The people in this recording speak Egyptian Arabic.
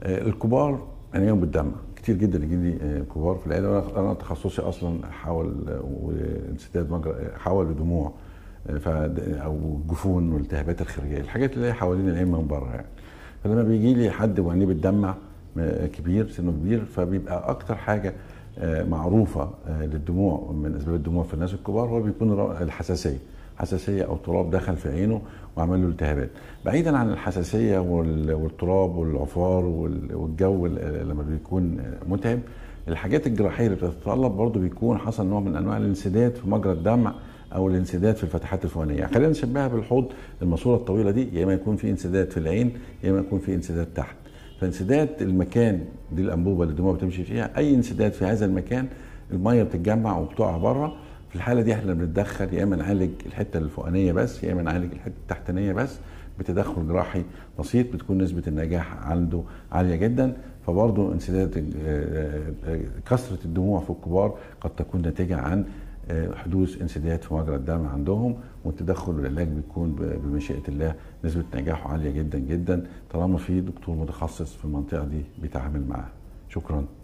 آه، الكبار عينيهم بتدمع كتير جدا يجي لي آه، كبار في العيله وأنا- انا تخصصي اصلا حول آه، وانسداد مجرى آه، حول الدموع آه، فد- او الجفون والالتهابات الخارجيه الحاجات اللي هي حوالين العين من بره يعني فلما بيجي لي حد وعينيه بتدمع آه، كبير سنه كبير فبيبقى اكتر حاجه آه، معروفه آه، للدموع من اسباب الدموع في الناس الكبار هو بيكون الر- الحساسيه حساسيه او تراب دخل في عينه وعمل له التهابات بعيدا عن الحساسيه وال- والتراب والعفار وال- والجو ال- لما بيكون متعب الحاجات الجراحيه اللي بتتطلب برضه بيكون حصل نوع من انواع الانسداد في مجرى الدمع او الانسداد في الفتحات الفوقانيه يعني خلينا نشبهها بالحوض الماسوره الطويله دي يا اما يكون في انسداد في العين يا اما يكون في انسداد تحت فانسداد المكان دي الانبوبه اللي الدموع بتمشي فيها اي انسداد في هذا المكان الميه بتتجمع وبتقع بره في الحاله دي احنا بنتدخل يا اما نعالج الحته الفوقانيه بس يا اما نعالج الحته التحتانيه بس بتدخل جراحي بسيط بتكون نسبه النجاح عنده عاليه جدا فبرضه انسداد آه، آه، كثره الدموع في الكبار قد تكون ناتجه عن آه، حدوث انسداد في مجرى الدم عندهم والتدخل والعلاج بيكون ب- بمشيئه الله نسبه نجاحه عاليه جدا جدا طالما في دكتور متخصص في المنطقه دي بيتعامل معاه شكرا